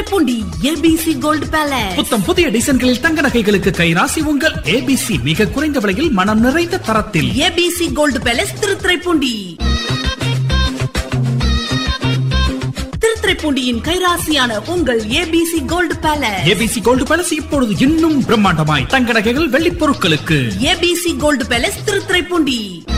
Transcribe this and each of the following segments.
Thiruthuraipoondi ABC gold palace புத்தம் புதிய டிசைன்களில் தங்க நகைகளுக்கு கைராசி உங்கள் ஏபிசி மிக குறைந்த விலையில் மனம் நிறைந்த தரத்தில் ஏபிசி கோல்டு பேலஸ் திருத்துறைப்பூண்டி திருத்துறைப்பூண்டியின் கைராசியான உங்கள் ABC gold palace ABC gold palace இப்பொழுது இன்னும் பிரம்மாண்டமாய் தங்க நகைகள் வெள்ளிப் பொருட்களுக்கு ஏபிசி கோல்டு பேலஸ் திருத்துறைப்பூண்டி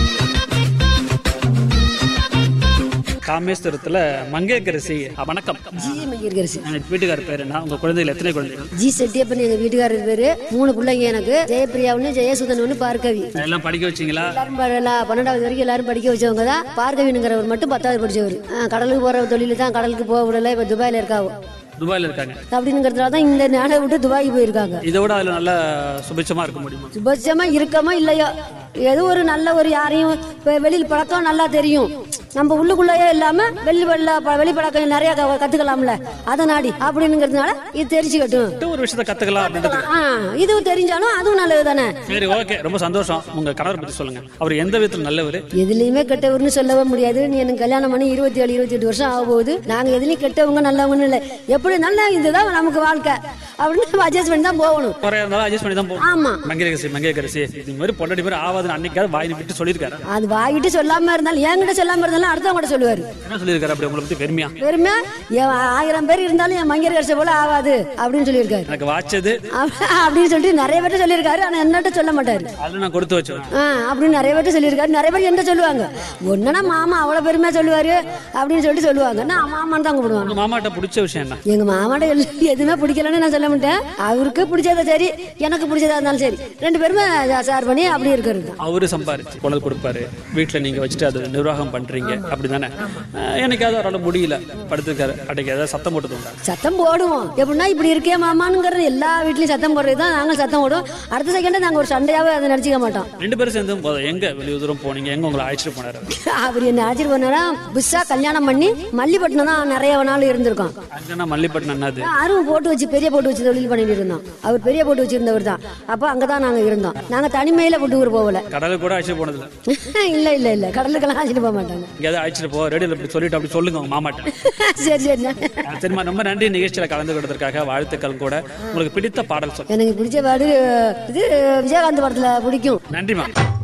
காமேஸ்வரத்துல மங்கேக்கரசி வணக்கம் ஜி மங்கிருக்கரசி எனக்கு வீட்டுக்காரர் பேர் என்ன உங்க குழந்தைகள் எத்தனை குழந்தைகள் ஜி செட்டியப்பன் எங்க வீட்டுக்காரர் பேரு மூணு பிள்ளைங்க எனக்கு ஜெயப்பிரியா ஒண்ணு ஜெயசுதன் ஒண்ணு பார்கவி எல்லாம் படிக்க வச்சீங்களா எல்லாரும் ப- எல்லா- பன்னெண்டாவது வரைக்கும் எல்லாரும் படிக்க வச்சவங்க தான் பார்கவினுங்கிறவர் மட்டும் பத்தாவது படிச்சவர் ஆ, கடலுக்கு போற தொழில் தான் கடலுக்கு போக விடல இப்ப துபாயில இருக்காவோ துபாயில இருக்காங்க அப்படிங்கிறதுனால தான் இந்த நாடை விட்டு துபாய் போயிருக்காங்க இதை விட அதுல நல்ல சுபிட்சமா இருக்க முடியுமா சுபட்சமா இருக்கமோ இல்லையோ ஏதோ ஒரு நல்ல ஒரு யாரையும் இப்ப வெளியில் பழக்கம் நல்லா தெரியும் நம்ம உள்ளுக்குள்ளேயே இல்லாம வெளி வெளில ப- வெளி பழக்கம் நிறைய க- கத்துக்கலாம்ல அதை நாடி அப்படிங்கிறதுனால இது தெரிஞ்சுக்கட்டும் இன்னும் ஒரு விஷயத்த கத்துக்கலாம் அப்படின்றது ஆ இதுவும் தெரிஞ்சாலும் அதுவும் நல்லது தானே சரி ஓகே ரொம்ப சந்தோஷம் உங்க கணவர் பத்தி சொல்லுங்க அவர் எந்த விதத்துல நல்லவர் எதுலயுமே கெட்டவர்னு சொல்லவே முடியாது நீ எனக்கு கல்யாணம் பண்ணி இருபத்தி ஏழு இருபத்தி எட்டு வருஷம் ஆக போகுது நாங்க எதுலயும் கெட்டவங்க நல்லவங்கன்னு இல்லை எப்படி நல்லா இதுதான் நமக்கு வாழ்க்கை அப்படின்னு அட்ஜஸ்ட் பண்ணி தான் போகணும் குறையா இருந்தாலும் அட்ஜஸ்ட் பண்ணி தான் போகும் ஆமா மங்கேக்கரசி மங்கேக்கரசி இது மாதிரி பொண்டாட்டி பேர் ஆவாதுன்னு அன்னைக்காவது வாய் விட்டு சொல்லியிருக்காரு அது வாங்கிட்டு சொல்லாம இருந்தாலும் என்கிட்ட சொல்லாம இருந்தாலும் அடுத்தவங்க சொல்லுவாரு என்ன சொல்லியிருக்காரு அப்படி உங்களை பத்தி பெருமையா பெருமையா என் ஆயிரம் பேர் இருந்தாலும் என் மங்கையர் கரிசை போல ஆகாது அப்படின்னு சொல்லியிருக்காரு எனக்கு வாச்சது அப்ப- அப்படின்னு சொல்லிட்டு நிறைய பேர்ட்ட சொல்லியிருக்காரு ஆனா என்னட்ட சொல்ல மாட்டாரு அதுல நான் கொடுத்து வச்சேன் ஆ அப்படின்னு நிறைய பேர்ட்ட சொல்லியிருக்காரு நிறைய பேர் என்ன சொல்லுவாங்க ஒன்னா மாமா அவ்வளவு பெருமையா சொல்லுவாரு அப்படின்னு சொல்லிட்டு சொல்லுவாங்க நான் மாமான்னு தான் கூப்பிடுவாங்க உங்க மாமாட்ட பிடிச்ச விஷயம் என்ன எங்க மாமாட்ட எல்லாம் எதுவுமே பிடிக்கலன்னு நான் சொல்ல மாட்டேன் அவருக்கு பிடிச்சதா சரி எனக்கு பிடிச்சதா இருந்தாலும் சரி ரெண்டு பேருமே ஷேர் பண்ணி அப்படி இருக்கிறது அவரு சம்பாரிச்சு குழந்தை கொடுப்பாரு வீட்டுல நீங்க வச்சுட்டு அது நிர்வாகம் பண்றீங்க அப்படிதானே அஹ் என்னைக்காவது அவரால் முடியல படுத்துருக்காரு அன்னைக்கு ஏதாவது சத்தம் போட்டது உண்டா சத்தம் போடுவோம் எப்படின்னா இப்படி இருக்கே மாமானுங்கிறது எல்லா வீட்லயும் சத்தம் போடுறது தான் நாங்கள் சத்தம் போடுவோம் அடுத்த செகண்டே நாங்கள் ஒரு சண்டையாவே அதை நடிச்சிக்க மாட்டோம் ரெண்டு பேரும் சேர்ந்து போதும் எங்க வெளியூர் தூரம் போனீங்க எங்க உங்களை அழைச்சிட்டு போனாரு அவர் என்ன அழைச்சிட்டு போனாரா புதுசா கல்யாணம் பண்ணி மல்லிப்பட்டினம் தான் நிறைய நாள் இருந்திருக்கோம் அங்கன்னா மல்லிப்பட்டினம் என்னது அருவு போட்டு வச்சு பெரிய போட்டு வச்சு தொழில் பண்ணிட்டு இருந்தோம் அவர் பெரிய போட்டு வச்சிருந்தவர் தான் அப்போ அங்கே தான் நாங்கள் இருந்தோம் நாங்கள் தனிமையில் விட்டு ஊர் போகல கடலுக்கு கூட அழைச்சிட்டு போனதில்ல இல்லை இல்லை இல்லை கடலுக்கெல்லாம் அழைச்சிட்டு போக மாட்டாங்க எங்கேயாவது அழைச்சிட்டு போ ரேடியோல இப்படி சொல்லிட்டு அப்படி சொல்லுங்க உங்க மாமாட்ட சரி சரி அஹ் சரிம்மா ரொம்ப நன்றி நிகழ்ச்சியில கலந்து கொண்டதற்காக வாழ்த்துக்கள் கூட உங்களுக்கு பிடித்த பாடல் சொல் எனக்கு பிடிச்ச பாடு இது விஜயகாந்த் படத்தில் பிடிக்கும் நன்றிம்மா